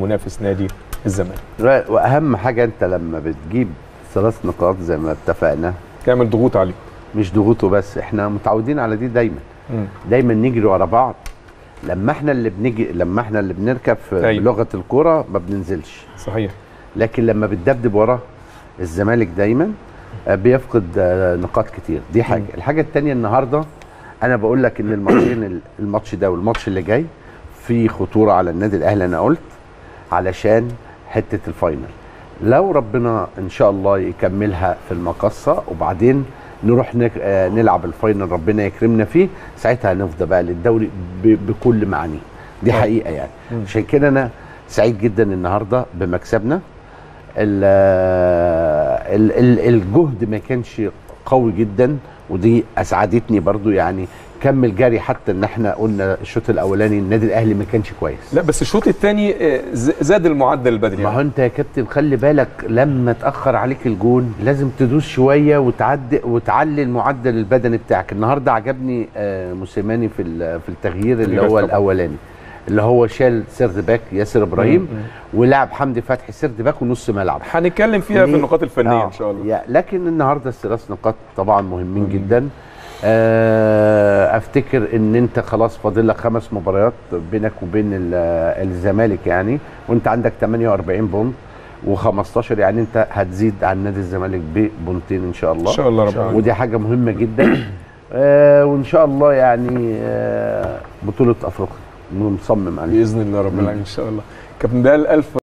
منافس نادي الزمالك لا، واهم حاجه انت لما بتجيب ثلاث نقاط زي ما اتفقنا تعمل ضغوط عليه مش ضغوطه بس احنا متعودين على دي دايما مم. دايما نجري ورا بعض لما احنا اللي بنجي لما احنا اللي بنركب في أيوة. لغه الكوره ما بننزلش صحيح لكن لما بتدبدب وراه الزمالك دايما آه، بيفقد آه، نقاط كتير دي حاجه مم. الحاجه الثانيه النهارده انا بقول لك ان الماتشين ال- الماتش ده والماتش اللي جاي في خطوره على النادي الاهلي انا قلت علشان حته الفاينل لو ربنا ان شاء الله يكملها في المقصه وبعدين نروح نك- آه، نلعب الفاينل ربنا يكرمنا فيه ساعتها هنفضى بقى للدوري ب- بكل معانيه دي طيب. حقيقه يعني مم. عشان كده انا سعيد جدا النهارده بمكسبنا ال- ال- ال- الجهد ما كانش قوي جدا ودي اسعدتني برضو يعني كمل جري حتى ان احنا قلنا الشوط الاولاني النادي الاهلي ما كانش كويس لا بس الشوط الثاني زاد المعدل البدني ما هو انت يا كابتن خلي بالك لما تاخر عليك الجون لازم تدوس شويه وتعدي وتعلي المعدل البدني بتاعك النهارده عجبني آه، موسيماني في ال- في التغيير اللي تغييرات هو طبعا. الاولاني اللي هو شال سيرد باك ياسر ابراهيم مم. ولعب حمدي فتحي سيرد باك ونص ملعب هنتكلم فيها في ليه؟ النقاط الفنيه آه، ان شاء الله يا- لكن النهارده الثلاث نقاط طبعا مهمين مم. جدا آه، افتكر ان انت خلاص فاضل لك خمس مباريات بينك وبين ال- الزمالك يعني وانت عندك 48 بونت و15 يعني انت هتزيد عن نادي الزمالك ببونتين ان شاء الله ان شاء الله رب العالمين ودي حاجه مهمه جدا آه وان شاء الله يعني آه بطوله افريقيا مصمم عليها باذن الله رب العالمين ان شاء الله كابتن بلال الف